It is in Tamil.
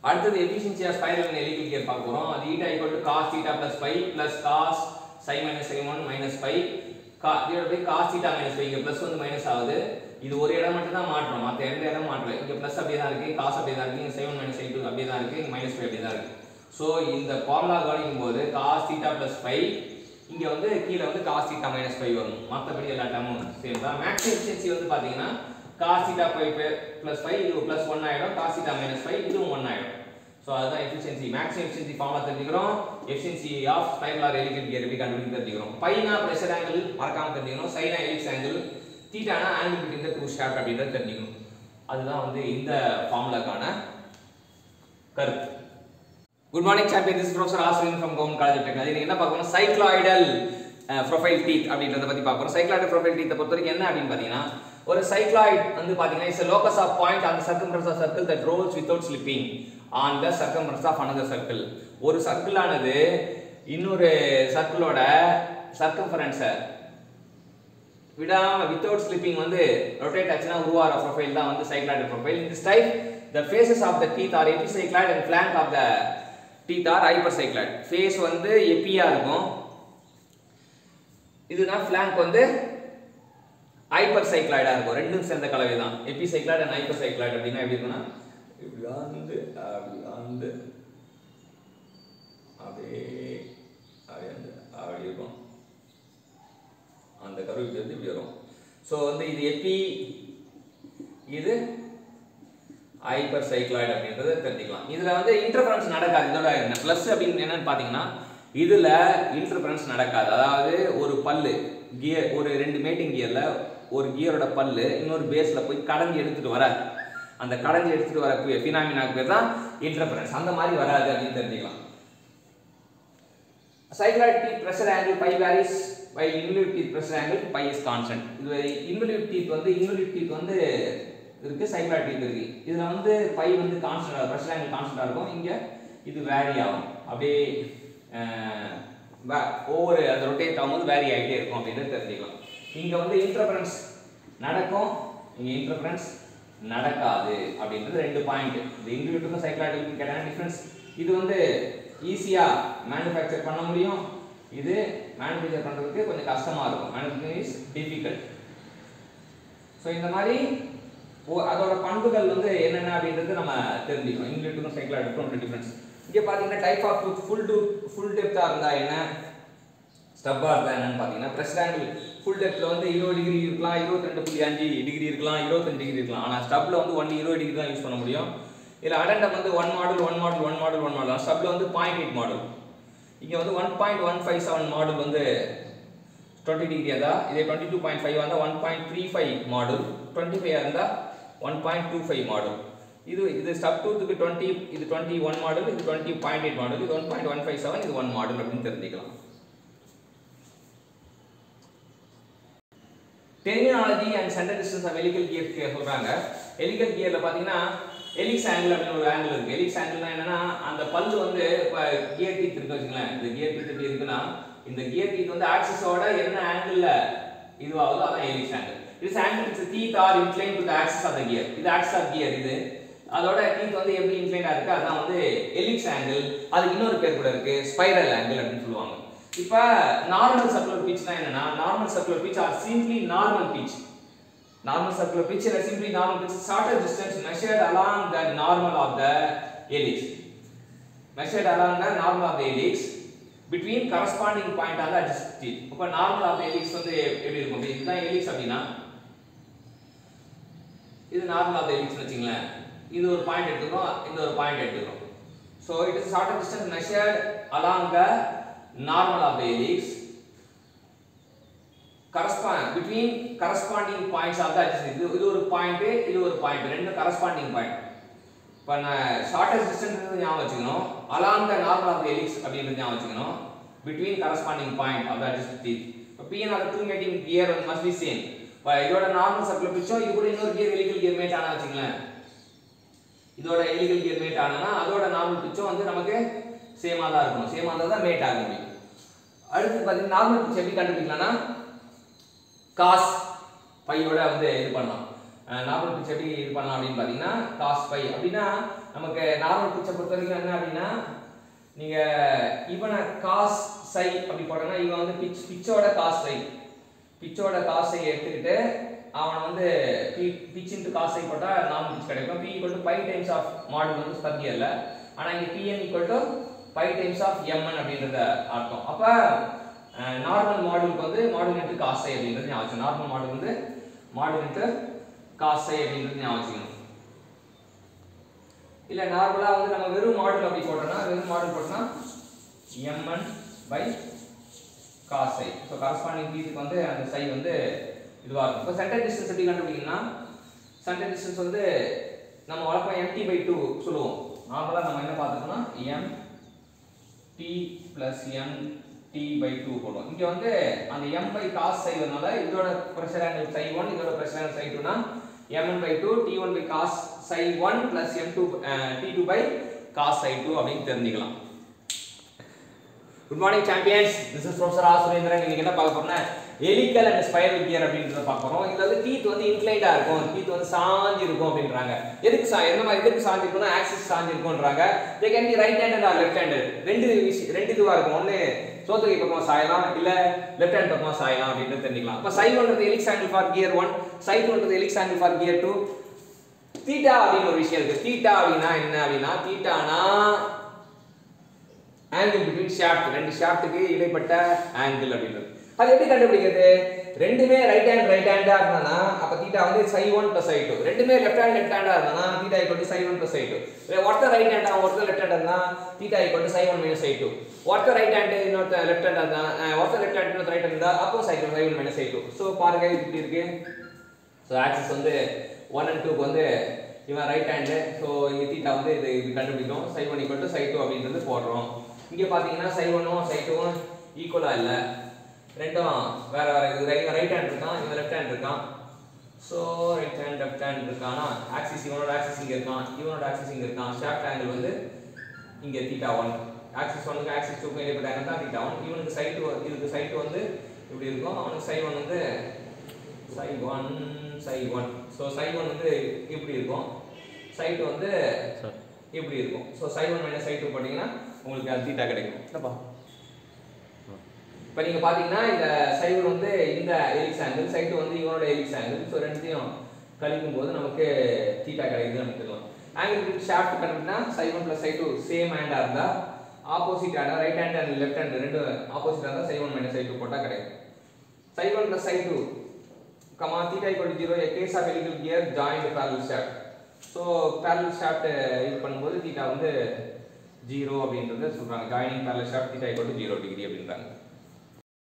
அடுத்தது efficiency of spiral and helical gear பார்க்க போறோம் அது eta equal to cos theta plus phi plus cos psi minus psi one minus phi கா divide by cos theta minus phi இங்க பிளஸ் வந்து மைனஸ் ஆகுது இது ஒரு இடம் மட்டும் தான் மாற்றோம் மற்ற எந்த இடம் மாற்றல இங்க பிளஸ் அப்படியே தான் இருக்கு காஸ் அப்படியே தான் இருக்கு இங்க psi one minus psi two அப்படியே தான் இருக்கு இங்க மைனஸ் ஃபைவ் அப்படியே தான் இருக்கு ஸோ இந்த ஃபார்முலா கவனிக்கும் போது காஸ் தீட்டா பிளஸ் ஃபைவ் இங்க வந்து கீழே வந்து காஸ் தீட்டா மைனஸ் ஃபைவ் வரும் மற்றபடி எல்லா டேமும் சேம் தான் மேக்ஸ் எஃபிஷியன்சி வந்து பாத்தீங்கன்னா cos theta five plus five இது பிளஸ் ஒன் ஆயிடும் காஸ் தீட்டா மைனஸ் ஃபைவ் இதுவும் ஒன் ஆயிடும் ஸோ அதுதான் எஃபிஷியன்சி மேக்ஸ் எஃபிஷியன்சி ஃபார்முலா தெரிஞ்சுக்கிறோம் efficiency of spiral helical gear எப்படி கண்டுபிடிக்க தெரிஞ்சுக்கிறோம் பைனா ப்ரெஷர் ஆங்கிள் மறக்காம தெரிஞ்சுக்கணும் சைனா எலிக்ஸ் ஆங்கிள் தீட்டானா angle between the two shaft அப்படின்றத தெரிஞ்சுக்கணும் அதுதான் வந்து இந்த ஃபார்முலாக்கான கருத்து good morning champion this professor Ashwin from government college of technology நீங்க என்ன பார்க்கணும் சைக்ளாய்டல் ப்ரொஃபைல் டீத் அப்படின்றத பத்தி பார்க்கறோம் சைக்ளாய்டல் ப்ரொஃபைல் டீத்தை பொறுத்த வரைக்கும் என்ன அப்படின்னு பார்த்தீங்கன்னா ஒரு சைக்ளாய்ட் வந்து பார்த்தீங்கன்னா it's locus of point on circumference of circle that rolls without slipping on the circumference of another circle ஒரு சர்க்கிள் ஆனது இன்னொரு சர்க்கிளோட சர்க்கம்ஃபரன்ஸை விடாம வித்தவுட் ஸ்லிப்பிங் வந்து ரொட்டேட் ஆச்சுன்னா உருவாகிற ப்ரொஃபைல் தான் வந்து சைக்ளாய்டல் ப்ரொஃபைல் இந்த type the faces of the teeth are epicycloid and flank of the teeth are hypercycloid face வந்து எப்பியா இருக்கும் இதுனா ஃபிளாங்க் வந்து ஹைப்பர் சைக்ளாய்டா இருக்கும் ரெண்டும் சேர்ந்த கலவை தான் எபிசைக்ளாய்டு அண்ட் ஹைப்பர் சைக்ளாய்டு அப்படின்னா எப்படி இருக்குன்னா இப்படி வந்து அப்படி வந்து அப்படியே அப்படியே வந்து அப்படி இருக்கும் அந்த கருவு இப்படி வந்து இப்படி வரும் ஸோ வந்து இது எப்பி இது ஹைப்பர் சைக்ளாய்டு அப்படின்றத தெரிஞ்சுக்கலாம் இதுல வந்து இன்டர்ஃபரன்ஸ் நடக்காது இதோட என்ன ப்ளஸ் அப்படின்னு என்னன்னு பார்த்தீங்கன்னா இதுல இன்டர்ஃபரன்ஸ் நடக்காது அதாவது ஒரு பல்லு கியர் ஒரு ரெண்டு மேட்டிங் கியர்ல ஒரு கியரோட பல்லு இன்னொரு பேஸ்ல போய் கடஞ்சி எடுத்துட்டு வராது அந்த கடஞ்சி எடுத்துட்டு வர ஃபினாமினாக்கு பேர் தான் இன்டர்ஃபரன்ஸ் அந்த மாதிரி வராது அப்படின்னு தெரிஞ்சுக்கலாம் cycloid teeth pressure angle pi varies while involute teeth pressure angle pi is constant இது involute teeth வந்து involute teeth வந்து இருக்கு cycloid teeth இருக்கு இதுல வந்து pi வந்து கான்ஸ்டன்ட் pressure angle கான்ஸ்டன்டா இருக்கும் இங்க இது வேரி ஆகும் அப்படியே ஒவ்வொரு அந்த ரொட்டேட் ஆகும்போது வேரி ஆகிட்டே இருக்கும் அப்படின்னு தெரிஞ்சுக்கலாம் இங்க வந்து இன்டர்ஃபரன்ஸ் நடக்கும் இங்க இன்டர்ஃபரன்ஸ் நடக்காது அப்படின்றது ரெண்டு பாயிண்ட் இந்த இன்டிவியூட்டுக்கும் சைக்ளாய்டுக்கும் கேட்டான டிஃபரன்ஸ் இது வந்து ஈஸியா மேனுஃபேக்சர் பண்ண முடியும் இது மேனுஃபேக்சர் பண்றதுக்கு கொஞ்சம் கஷ்டமா இருக்கும் மேனுஃபேக்சரிங் இஸ் டிஃபிகல்ட் ஸோ இந்த மாதிரி ஓ- அதோட பண்புகள் வந்து என்னென்ன அப்படின்றது நம்ம தெரிஞ்சுக்கணும் இங்கிலீஷுக்கும் சைக்ளாய்டுக்கும் ரெண்டு டிஃபரன்ஸ் இங்கே பார்த்தீங்கன்னா type of tooth full to full டெப்த்தாக இருந்தால் என்ன ஸ்டப்பாக இருந்தால் என்னன்னு பார்த்தீங்கன்னா ப்ரெஸ் ஆங்கிள் ஃபுல் டெப்த்தில் வந்து இருபது டிகிரி இருக்கலாம் இருபத்தி ரெண்டு புள்ளி அஞ்சு டிகிரி இருக்கலாம் இருபத்தஞ்சு டிகிரி இருக்கலாம் ஆனால் ஸ்டப்பில் வந்து ஒன் இருபது டிகிரி தான் யூஸ் பண்ண முடியும் இதில் அடண்டம் வந்து one module one module one module one module ஸ்டப்பில் வந்து பாயிண்ட் எயிட் மாடல் இங்கே வந்து one point one five seven module வந்து டுவெண்ட்டி டிகிரி இருந்தால் இதே டுவெண்ட்டி டூ பாயிண்ட் ஃபைவ் இருந்தால் one point three five module twenty five இருந்தால் one point two five module இது இது ஸ்டப் டூத்துக்கு டுவெண்ட்டி இது டுவெண்ட்டி ஒன் மாடல் இது டுவெண்ட்டி பாயிண்ட் எயிட் மாடல் இது one point one five seven இது ஒன் மாடல் அப்படின்னு தெரிஞ்சுக்கலாம் terminology and centre distance of helical gear சொல்றாங்க எலிக்கல் கியர்ல பாத்தீங்கன்னா எலிக்ஸ் ஆங்கிள் அப்படின்னு ஒரு ஆங்கிள் இருக்கு எலிக்ஸ் ஆங்கிள்னா என்னன்னா அந்த பல்லு வந்து இப்போ கியர் டீத் இருக்கு வச்சுங்களேன் இந்த கியர் டீத் எப்படி இருக்குன்னா இந்த கியர் டீத் வந்து ஆக்சிஸோட என்ன ஆங்கிள் இதுவாகுதோ அதான் helix angle this angle is teeth are inclined to the axis of the gear இது axis of gear இது அதோட டீத் வந்து எப்படி இன்க்ளைண்டா இருக்கு அதான் வந்து எலிக்ஸ் ஆங்கிள் அதுக்கு இன்னொரு பேர் கூட இருக்கு ஸ்பைரல் ஆங்கிள் அப்படின்னு சொல்லுவாங்க இப்ப நார்மல் சர்க்குலர் பிட்ச்னா என்னன்னா normal circular pitch or simply normal pitch normal circular pitch இல்ல simply normal pitch shorter distance measured along the normal of the helix measured along the normal of the helix between corresponding point on the adjacent teeth அப்ப நார்மல் ஆஃப் helix வந்து எப்படி இருக்கும் இப்ப இதுதான் helix அப்படின்னா இது நார்மல் ஆஃப் helix வச்சுங்களேன் இது ஒரு பாயிண்ட் எடுத்துக்கிறோம் இந்த ஒரு பாயிண்ட் எடுத்துக்கிறோம் so it is shorter distance measured along the normal of the helix correspond between corresponding points of the adjacent இது இது ஒரு பாயிண்ட் இது ஒரு பாயிண்ட் ரெண்டு corresponding பாயிண்ட் இப்போ நான் ஷார்ட்டஸ்ட் டிஸ்டன்ஸ் ஞாபகம் வச்சுக்கணும் along the normal of helix அப்படின்றது ஞாபகம் வச்சுக்கணும் between corresponding point of the adjacent teeth இப்போ PN of two mating gear வந்து மஸ்ட் பி சேம் இப்போ இதோட நார்மல் சர்க்கிள் பிச்சோ இது கூட இன்னொரு கியர் எலிகல் கியர் மேட் ஆனா வச்சுங்களேன் இதோட எலிகல் கியர் மேட் ஆனா அதோட நார்மல் பிச்சும் வந்து நமக்கு சேமா தான் இருக்கணும் சேமா இருந்தால் தான் மேட் ஆக முடியும் அடுத்து பார்த்தீங்கன்னா நார்மல் பிச் எப்படி கண்டுபிடிக்கலாம்னா காஸ் பையோட வந்து இது பண்ணலாம் நார்மல் பிச் எப்படி இது பண்ணலாம் அப்படின்னு பார்த்தீங்கன்னா காஸ் பை அப்படின்னா நமக்கு நார்மல் பிச்சை பொறுத்த வரைக்கும் என்ன அப்படின்னா நீங்க இவனை காஸ் சை அப்படி போட்டோம்னா இவன் வந்து பிச் பிச்சோட காஸ் சை பிச்சோட காசை எடுத்துக்கிட்டு அவன் வந்து பி பிச் இன்ட்டு காசை போட்டால் நார்மல் பிச் கிடைக்கும் P equal to pi times of module வந்து ஸ்பர்கியரில் ஆனால் இங்கே PN equal to pi times of MN அப்படின்றத அர்த்தம் அப்போ நார்மல் மாடலுக்கு வந்து மாடல் இன்ட்டு காசை அப்படின்றது ஞாபகம் நார்மல் மாடல் வந்து மாடல் இன்ட்டு காசை அப்படின்றது ஞாபகம் வச்சுக்கணும் இல்ல நார்மலா வந்து நம்ம வெறும் மாடல் அப்படி போட்டோம்னா வெறும் மாடல் போட்டோம்னா mn pi cos psi so corresponding பீஸுக்கு வந்து அந்த சை வந்து இதுவாக இருக்கும் இப்போ சென்டர் டிஸ்டன்ஸ் எப்படி கண்டுபிடிக்கணும்னா சென்டர் டிஸ்டன்ஸ் வந்து நம்ம வழக்கம் எம்டி பை டூ சொல்லுவோம் நார்மலாக நம்ம என்ன பார்த்துக்கோம்னா M T plus M T by two போடுவோம் இங்கே வந்து அந்த எம் பை காஸ் சை வரனால இதோட ப்ரெஷர் ஆங்கிள் சை ஒன் இதோட ப்ரெஷர் ஆங்கிள் சை டூனா mn by two T one by cos psi one plus M two T two by cos psi two அப்படின்னு தெரிஞ்சுக்கலாம் good morning champions this is professor R Surendran இன்னைக்கு என்ன பார்க்க போறோம்னா எலிக்கல் அண்ட் ஸ்பைரல் கியர் அப்படின்றத பார்க்க போறோம் இதுல வந்து டீத் வந்து இன்க்ளைண்டா இருக்கும் டீத் வந்து சாஞ்சி இருக்கும் அப்படின்றாங்க எதுக்கு சா எந்த மாதிரி எதுக்கு சாஞ்சி இருக்கும்னா ஆக்சிஸ் சாஞ்சி இருக்கும்ன்றாங்க they can be right handed or left handed ரெண்டு விஷயம் ரெண்டு இதுவா இருக்கும் ஒன்னு சோத்துகை பக்கமா சாயலாம் இல்ல லெஃப்ட் ஹேண்ட் பக்கமா சாயலாம் அப்படின்னு தெரிஞ்சுக்கலாம் அப்ப சை ஒன்றது helix angle for gear one psi ஒன்றது helix angle for gear two theta அப்படின்னு ஒரு விஷயம் இருக்கு தீட்டா அப்படின்னா என்ன அப்படின்னா தீட்டானா ஆங்கிள் பிட்வீன் ஷாஃப்ட் ரெண்டு ஷாஃப்ட்டுக்கு இடைப்பட்ட ஆங்கிள் அப்படின்றது அது எப்படி கண்டுபிடிக்கிறது ரெண்டுமே ரைட் ஹேண்ட் ரைட் ஹேண்டா இருந்தானா அப்ப தீட்டா வந்து psi one plus psi two ரெண்டுமே லெஃப்ட் ஹேண்ட் லெஃப்ட் ஹேண்டா இருந்தானா theta equal to psi one plus psi two ஒருத்தர் ரைட் ஹேண்டா ஒருத்தர் லெஃப்ட் ஹேண்ட் இருந்தா theta equal to psi one minus psi two ஒருத்தர் ரைட் ஹேண்ட் இன்னொருத்தர் லெஃப்ட் ஹேண்ட் இருந்தா அஹ், ஒருத்தர் லெஃப்ட் ஹேண்ட் இன்னொருத்தர் ரைட் ஹேண்ட் இருந்தா அப்போ psi psi one minus psi two so பாருங்க இது இப்படி இருக்கு ஸோ ஆக்சிஸ் வந்து ஒன் அண்ட் டூக்கு வந்து இவன் ரைட் ஹேண்டு ஸோ இங்கே தீட்டா வந்து இது இது கண்டுபிடிக்கும் psi one equal to psi two அப்படின்றது போடுறோம் இங்கே பார்த்தீங்கன்னா சை ஒன்னும் சை டூவும் ஈக்குவலாக இல்லை ரெண்டும் வேற வேற இது இவன் ரைட் ஹேண்ட் இருக்கான் இவன் லெஃப்ட் ஹேண்ட் இருக்கான் so right hand left hand இருக்கானா ஆக்சிஸ் இவனோட ஆக்சிஸ் இங்கே இருக்கான் இவனோட ஆக்சிஸ் இங்கே இருக்கான் ஷாஃப்ட் ஆங்கிள் வந்து இங்கே தீட்டா ஒன் ஆக்சிஸ் ஒனுக்கு ஆக்சிஸ் டூக்கு இடைப்பட்ட ஆங்கிள் தான் தீட்டா ஒன் இவனுக்கு சை டூ இதுக்கு சை டூ வந்து இப்படி இருக்கும் அவனுக்கு சை ஒன் வந்து psi one psi one so psi one வந்து இப்படி இருக்கும் சை டூ வந்து இப்படி இருக்கும் so psi one minus psi two போட்டிங்கன்னா உங்களுக்கு அது தீட்டா கிடைக்கும் என்னப்பா இப்போ நீங்கள் பார்த்தீங்கன்னா இந்த சை ஒன் வந்து இந்த எலிக்ஸ் ஆங்கிள் சை டூ வந்து இவனோட எலிக்ஸ் ஆங்கிள் ஸோ ரெண்டுத்தையும் கழிக்கும் போது நமக்கு தீட்டா கிடைக்குது நமக்கு தெரியும் ஆங்கிள் ஷாஃப்ட் கண்டுபிடினா psi one plus psi two same ஹேண்டாக இருந்தால் ஆப்போசிட் ஹேண்டாக right hand and left hand ரெண்டு ஆப்போசிட்டாக இருந்தால் psi one minus psi two போட்டால் கிடைக்கும் psi 1 plus psi 2 comma theta equal to 0 a case of helical gear joined parallel shaft so parallel shaft அஹ், இது பண்ணும்போது theta வந்து 0 அப்படின்றத சொல்றாங்க joining parallel shaft theta equal to 0 degree அப்படின்றாங்க